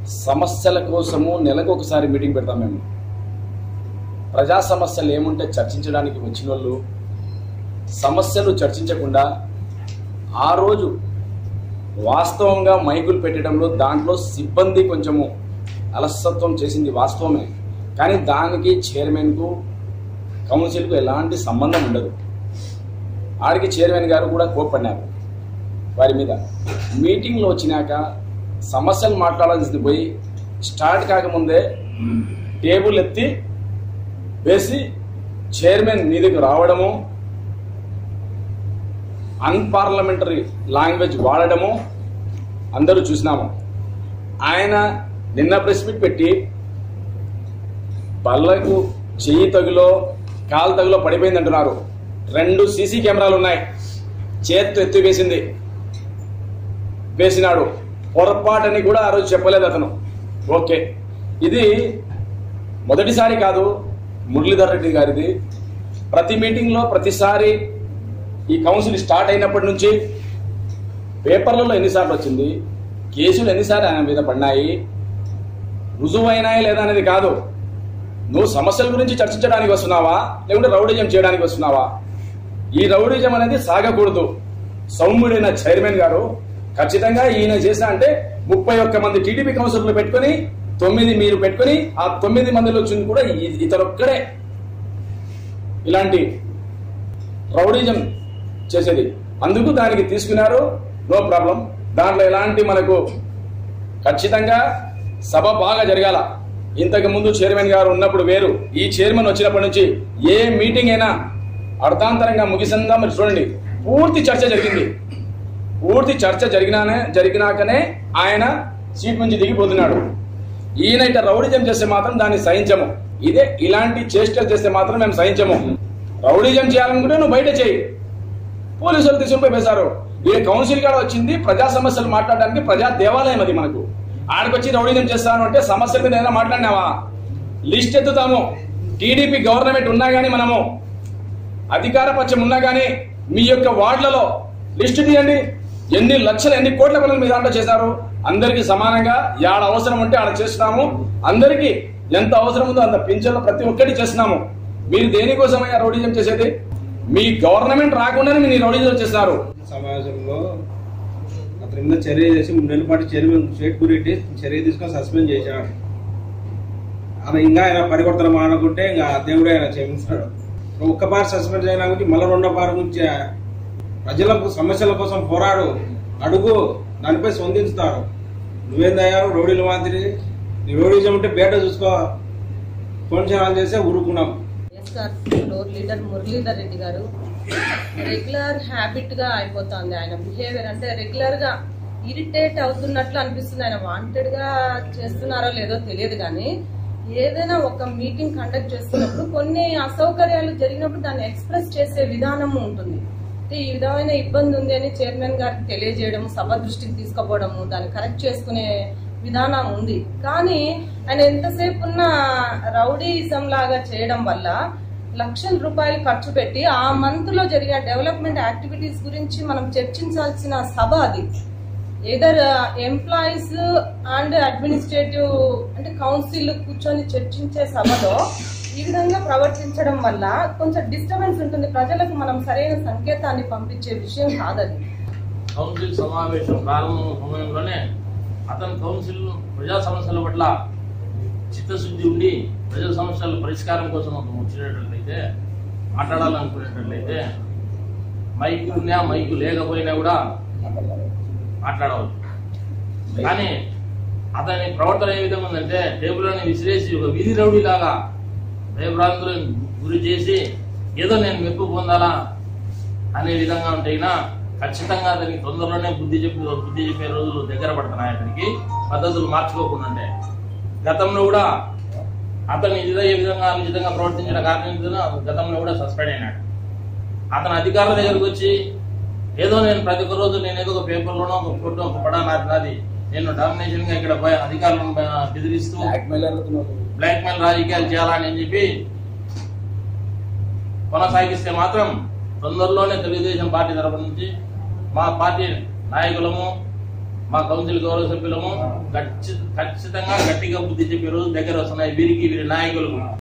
సమస్యల కోసము నెలకు ఒకసారి మీటింగ్ పెడతాం మేము ప్రజా సమస్యలు ఏముంటే చర్చించడానికి వచ్చిన వాళ్ళు సమస్యలు చర్చించకుండా ఆ రోజు వాస్తవంగా మైకులు పెట్టడంలో దాంట్లో సిబ్బంది కొంచెము అలసత్వం చేసింది వాస్తవమే కానీ దానికి చైర్మన్కు కౌన్సిల్కు ఎలాంటి సంబంధం ఉండదు ఆడికి చైర్మన్ గారు కూడా కోప్పడినారు వారి మీద మీటింగ్లో వచ్చినాక సమస్యలు మాట్లాడాల్సింది పోయి స్టార్ట్ కాకముందే టేబుల్ ఎత్తి వేసి చైర్మన్ మీదకి రావడము అన్పార్లమెంటరీ లాంగ్వేజ్ వాడడము అందరూ చూసినాము ఆయన నిన్న ప్రెస్ మీట్ పెట్టి బల్లకు చెయ్యి తగులో కాలు తగులో పడిపోయింది అంటున్నారు రెండు సీసీ కెమెరాలు ఉన్నాయి చేత్తో ఎత్తి వేసింది వేసినాడు పొరపాటని కూడా ఆ రోజు చెప్పలేదు అతను ఓకే ఇది మొదటిసారి కాదు మురళీధర్ రెడ్డి గారిది ప్రతి మీటింగ్లో ప్రతిసారి ఈ కౌన్సిల్ స్టార్ట్ అయినప్పటి నుంచి పేపర్లలో ఎన్నిసార్లు వచ్చింది కేసులు ఎన్నిసార్లు ఆయన మీద పడినాయి రుజువైనాయా లేదా అనేది కాదు నువ్వు సమస్యల గురించి చర్చించడానికి వస్తున్నావా లేకుంటే రౌడిజం చేయడానికి వస్తున్నావా ఈ రౌడిజం అనేది సాగకూడదు సౌమ్యుడైన చైర్మన్ గారు ఖచ్చితంగా ఈయన చేసిన అంటే ముప్పై ఒక్క మంది టీడీపీ కౌన్సిలర్లు పెట్టుకొని తొమ్మిది మీరు పెట్టుకొని ఆ తొమ్మిది మందిలో వచ్చింది కూడా ఇ- ఇతరొక్కడే ఇలాంటి రౌడిజం చేసేది అందుకు దానికి తీసుకున్నారు నో ప్రాబ్లం దాంట్లో ఎలాంటి మనకు ఖచ్చితంగా సభ బాగా జరగాల ఇంతకు ముందు చైర్మన్ గారు ఉన్నప్పుడు వేరు ఈ చైర్మన్ వచ్చినప్పటి నుంచి ఏ మీటింగ్ అయినా అర్థాంతరంగా ముగిసిందా మరి చూడండి పూర్తి చర్చ జరిగింది పూర్తి చర్చ జరిగినానే జరిగినాకనే ఆయన సీట్ నుంచి దిగిపోతున్నాడు ఈయన ఇట్లా రౌడిజం చేస్తే మాత్రం దాన్ని సహించము ఇదే ఇలాంటి చేష్టలు చేస్తే మాత్రం మేము సహించము రౌడిజం చేయాలనుకుంటే నువ్వు బయట చేయి పోలీసులు తీసుకుని వేశారు ఈ కౌన్సిల్ కాడ వచ్చింది ప్రజా సమస్యలు మాట్లాడడానికి ప్రజా దేవాలయం అది మనకు ఆడికొచ్చి రౌడీజం చేస్తాను అంటే సమస్యల మీద ఏదైనా మాట్లాడినావా లిస్ట్ ఎత్తుతాము టీడీపీ గవర్నమెంట్ ఉన్నా గానీ మనము అధికార పక్షం ఉన్నా గానీ మీ యొక్క వార్డులలో లిస్టు తీయండి ఎన్ని లక్షల ఎన్ని కోట్ల పనులు మీ దాంట్లో చేశారు అందరికీ సమానంగా యాడ అవసరం ఉంటే ఆడ చేస్తున్నాము అందరికీ ఎంత అవసరం ఉందో అంత పింఛన్లు ప్రతి ఒక్కటి చేస్తున్నాము మీరు దేనికోసమయ్యా రౌడీజం చేసేది మీ గవర్నమెంట్ రాకుండానే మీరు రౌడీజం చేస్తున్నారు సమావేశంలో అతని మీద చర్య చేసి మూడు నెలల పాటు చైర్మన్ షేక్ గురెడ్డి చర్య తీసుకొని సస్పెండ్ చేశాడు ఆయన ఇంకా ఆయన పరివర్తన మానుకుంటే ఇంకా దేవుడే ఆయన క్షమిస్తాడు ఒక్క పారి సస్పెండ్ అయినా గురించి మళ్ళీ రెండో పారి గురించి ప్రజలకు సమస్యల కోసం పోరాడు అడుగు దానిపై స్పందించుతారు నువ్వేందయ్యావు రౌడీల మాదిరి నీ రౌడీజం ఉంటే బేట చూసుకో ఫోన్ ఛానల్ చేస్తే ఊరుకున్నాం YSR floor leader Muralidhar Reddy గారు రెగ్యులర్ హ్యాబిట్ గా అయిపోతుంది ఆయన బిహేవియర్ అంటే రెగ్యులర్ గా ఇరిటేట్ అవుతున్నట్లు అనిపిస్తుంది ఆయన వాంటెడ్ గా చేస్తున్నారో లేదో తెలియదు కానీ ఏదైనా ఒక మీటింగ్ కండక్ట్ చేస్తున్నప్పుడు కొన్ని అసౌకర్యాలు జరిగినప్పుడు దాన్ని ఎక్స్ప్రెస్ చేసే విధానం ఉంటుంది అంటే ఈ విధమైన ఇబ్బంది ఉంది అని చైర్మన్ గారికి తెలియజేయడం సభ దృష్టికి తీసుకుపోవడము దాన్ని కరెక్ట్ చేసుకునే విధానం ఉంది కానీ ఆయన ఎంతసేపు ఉన్న రౌడీయిజం లాగా చేయడం వల్ల లక్షల రూపాయలు ఖర్చు పెట్టి ఆ మంత్ లో జరిగే డెవలప్మెంట్ యాక్టివిటీస్ గురించి మనం చర్చించాల్సిన సభ అది ఏదర్ ఎంప్లాయీస్ అండ్ అడ్మినిస్ట్రేటివ్ అంటే కౌన్సిల్ కూర్చొని చర్చించే సభలో ఈ విధంగా ప్రవర్తించడం వల్ల కొంచెం డిస్టర్బెన్స్ ఉంటుంది ప్రజలకు మనం సరైన సంకేతాన్ని పంపించే విషయం కాదది కౌన్సిల్ సమావేశం ప్రారంభం సమయంలోనే అతను కౌన్సిల్ ప్రజా సమస్యల పట్ల చిత్తశుద్ధి ఉండి ప్రజల సమస్యల పరిష్కారం కోసం అతను వచ్చినట్లయితే మాట్లాడాలనుకునేటట్లయితే మైకు ఉన్నా మైకు లేకపోయినా కూడా మాట్లాడవచ్చు కానీ అతని ప్రవర్తన ఏ విధంగా ఉందంటే టేబుల్ని విసిరేసి ఒక వీధి రౌడీ లాగా భయభ్రాంతులను గురి చేసి ఏదో నేను మెప్పు పొందాలా అనే విధంగా ఉంటేనా ఖచ్చితంగా అతనికి తొందరలోనే బుద్ధి చెప్పి బుద్ధి చెప్పే రోజులు దగ్గర పడుతున్నాయి అతనికి పద్ధతులు మార్చుకోకుండా ఉంటే గతంలో కూడా అతను ఇదే ఏ విధంగా అనుచితంగా ప్రవర్తించిన కారణం గతంలో కూడా సస్పెండ్ అయినాడు అతను అధికారుల దగ్గరకు వచ్చి ఏదో నేను ప్రతి ఒక్క రోజు నేను ఏదో ఒక పేపర్లోనో ఒక ఫోటో ఒక పడా నాది నాది నేను డామినేషన్ గా ఇక్కడ పోయి అధికారులను బె- బెదిరిస్తూ బ్లాక్ మెయిల్ రాజకీయాలు చేయాలని చెప్పి కొనసాగిస్తే మాత్రం తొందరలోనే తెలుగుదేశం పార్టీ తరపు నుంచి మా పార్టీ నాయకులము మా కౌన్సిల్ గౌరవ సభ్యులము ఖచ్చిత- ఖచ్చితంగా గట్టిగా బుద్ధి చెప్పే రోజు దగ్గర వస్తున్నాయి వీరికి వీరి నాయకులకు